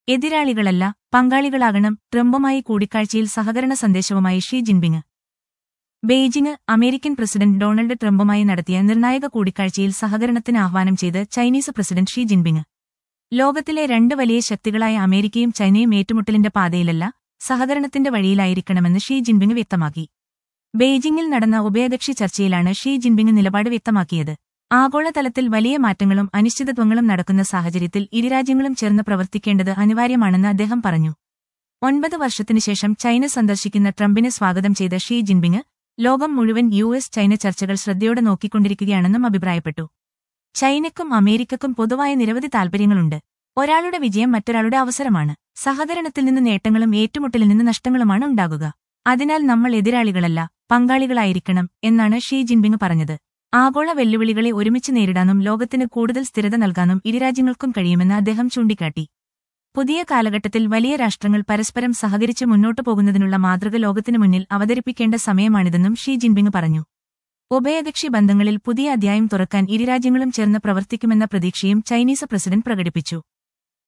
എതിരാളികളല്ല പങ്കാളികളാകണം ട്രംപുമായി കൂടിക്കാഴ്ചയിൽ സഹകരണ സന്ദേശവുമായി Xi Jinping Beijing American president Donald ട്രംപുമായി നടത്തിയ നിർണായക കൂടിക്കാഴ്ചയിൽ സഹകരണത്തിന് ആഹ്വാനം ചെയ്ത് ചൈനീസ് പ്രസിഡന്റ് ഷീ ജിൻപിങ് ലോകത്തിലെ രണ്ട് വലിയ ശക്തികളായ അമേരിക്കയും ചൈനയും ഏറ്റുമുട്ടലിന്റെ പാതയിലല്ല സഹകരണത്തിന്റെ വഴിയിലായിരിക്കണമെന്ന് ഷീ ജിൻപിങ് വ്യക്തമാക്കി ബെയ്ജിംഗിൽ നടന്ന ഉഭയകക്ഷി ചർച്ചയിലാണ് ഷീ ജിൻപിങ് നിലപാട് വ്യക്തമാക്കിയത് ആഗോളതലത്തിൽ വലിയ മാറ്റങ്ങളും അനിശ്ചിതത്വങ്ങളും നടക്കുന്ന സാഹചര്യത്തിൽ ഇരുരാജ്യങ്ങളും ചേർന്ന് പ്രവർത്തിക്കേണ്ടത് അനിവാര്യമാണെന്ന് അദ്ദേഹം പറഞ്ഞു ഒൻപത് വർഷത്തിനുശേഷം ചൈന സന്ദർശിക്കുന്ന ട്രംപിനെ സ്വാഗതം ചെയ്ത ഷീ ജിൻപിങ് ലോകം മുഴുവൻ യു എസ് ചൈന ചർച്ചകൾ ശ്രദ്ധയോടെ നോക്കിക്കൊണ്ടിരിക്കുകയാണെന്നും അഭിപ്രായപ്പെട്ടു ചൈനയ്ക്കും അമേരിക്കക്കും പൊതുവായ നിരവധി താൽപര്യങ്ങളുണ്ട് ഒരാളുടെ വിജയം മറ്റൊരാളുടെ അവസരമാണ് സഹകരണത്തിൽ നിന്ന് നേട്ടങ്ങളും ഏറ്റുമുട്ടലിൽ നിന്ന് നഷ്ടങ്ങളുമാണ് ഉണ്ടാകുക അതിനാൽ നമ്മൾ എതിരാളികളല്ല പങ്കാളികളായിരിക്കണം എന്നാണ് ഷീ ജിൻപിങ് പറഞ്ഞത് ആഗോള വെല്ലുവിളികളെ ഒരുമിച്ച് നേരിടാനും ലോകത്തിന് കൂടുതൽ സ്ഥിരത നൽകാനും ഇരുരാജ്യങ്ങൾക്കും കഴിയുമെന്ന് അദ്ദേഹം ചൂണ്ടിക്കാട്ടി പുതിയ കാലഘട്ടത്തിൽ വലിയ രാഷ്ട്രങ്ങൾ പരസ്പരം സഹകരിച്ച് മുന്നോട്ടു പോകുന്നതിനുള്ള മാതൃക ലോകത്തിനു മുന്നിൽ അവതരിപ്പിക്കേണ്ട സമയമാണിതെന്നും ഷീ ജിൻപിങ് പറഞ്ഞു ഉഭയകക്ഷി ബന്ധങ്ങളിൽ പുതിയ അധ്യായം തുറക്കാൻ ഇരുരാജ്യങ്ങളും ചേർന്ന് പ്രവർത്തിക്കുമെന്ന പ്രതീക്ഷയും ചൈനീസ് പ്രസിഡന്റ് പ്രകടിപ്പിച്ചു